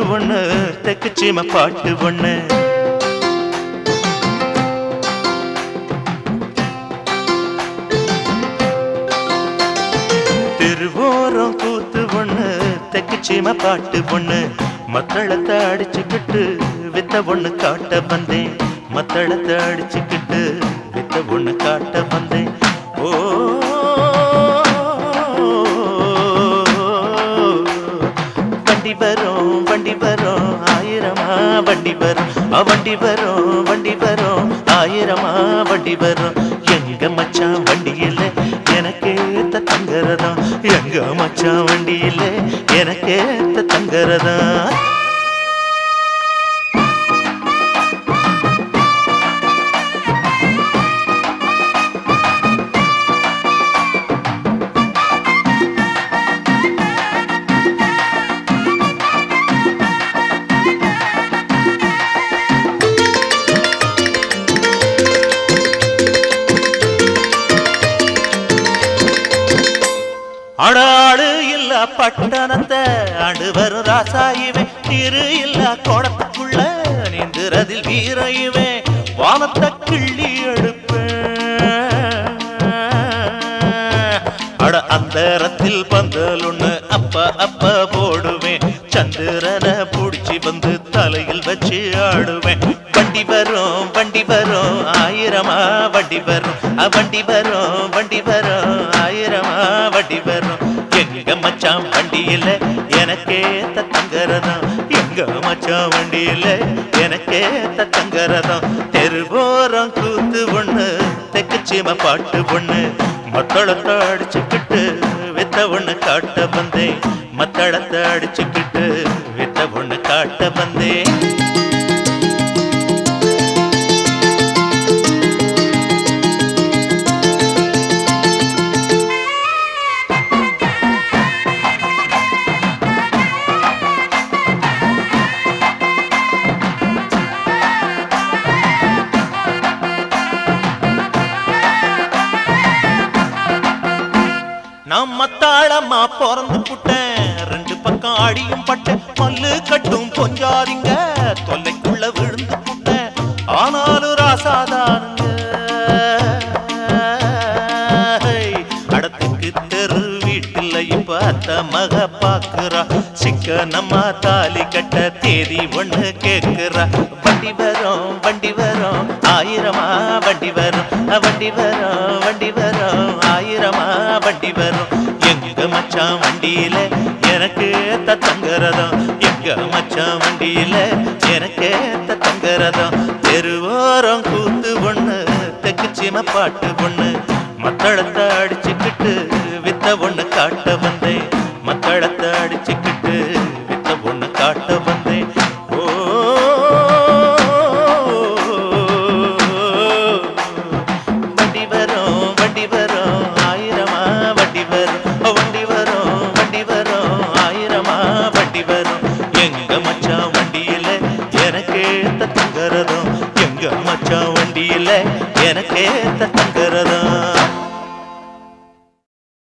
ஒண்ணு தெக்கு சீம பாட்டு ஒண்ணு திருவோரம் கூத்து ஒண்ணு தெக்கு சீம பாட்டு ஒண்ணு மத்தளத்தை அடிச்சுக்கிட்டு வித்த ஒண்ணு காட்ட வந்தேன் மத்தளத்தை அடிச்சுக்கிட்டு வித்த ஒண்ணு காட்ட வந்தேன் ஓ வண்டி வரும் வண்டி வரும் ஆயிரமா வண்டி வரும் அ, வண்டி வரும் வண்டி வரும் ஆயிரமா வண்டி வரும் எங்க மச்சான் வண்டியில எனக்கேத்த தங்கறதம் எங்க மச்சான் வண்டியில எனக்கேத்த தங்கறதம் அடாடு இல்ல பட்டணத்தை ஆண்டு வரும் ராசாயுவே திரு இல்ல கோடத்துக்குள்ள நீந்துறதில் வீரையுவே வானத்தை கிள்ளி எடுப்பேன் அட அந்தரத்தில் பந்தல் ஒண்ணு அப்ப அப்ப போடுவேன் சந்திரனை புடிச்சு வந்து தலையில் வச்சு ஆடுவேன் வண்டி வரும் வண்டி வரும் ஆயிரமா வண்டி வரும் அ, வண்டி வரும் வண்டி வரும் ஆயிரமா வண்டி வரும் எங்க மச்சான் வண்டியில எனக்கேத்த தங்கரதம் எங்க மச்சான் வண்டியில எனக்கேத்த தங்கரதம் தெருவோரம் கூத்து ஒண்ணு தெக்கு சீம பாட்டு ஒண்ணு மத்தளத்தை அடிச்சுக்கிட்டு வித்த ஒண்ணு காட்ட வந்தேன் மத்தளத்தை அடிச்சுக்கிட்டு வித்த ஒண்ணு காட்ட வந்தேன் நான் மத்தாளமா பிறந்து புட்டேன் ரெண்டு பக்கம் அடியும் பட்டேன் பல்லு கட்டும் பொஞ்சாதிங்க தொல்லைக்குள்ள விழுந்து புட்டேன் ஆனாலும் ராசாதானுங்க அடத்துக்கு தெரு வீட்டில் இப்ப அத்த மக பாக்குறா சிக்க நம்ம தாலி கட்ட தேதி ஒண்ணு கேக்குறா வண்டி வரும் வண்டி வரும் ஆயிரமா வண்டி வரும் அ, வண்டி வரும் வண்டி வரும் ஆயிரமா வண்டி வரும் எங்க மச்சான் வண்டியில எனக்கு ஏத்த தங்கரதம் எங்க மச்சான் வண்டியில எனக்கு ஏத்த தங்கரதம் தெருவோரம் கூத்து ஒண்ணு தெக்கு சீம பாட்டு ஒண்ணு மத்தளத்தை அடிச்சுக்கிட்டு வித்த ஒண்ணு காட்ட வந்தேன் மத்தளத்தை அடிச்சுக்கிட்டு வித்த ஒண்ணு காட்ட வந்தேன் ஓ வண்டி வரும் வண்டி வரும் ஆயிரமா வண்டி வரும் ஓ, வண்டி வரும் வண்டி வரும் ஆயிரமா வண்டி வரும் எங்க மச்சான் வண்டியில எனக்கேத்த தங்கறதும் எங்க மச்சான் வண்டியில எனக்கேத்த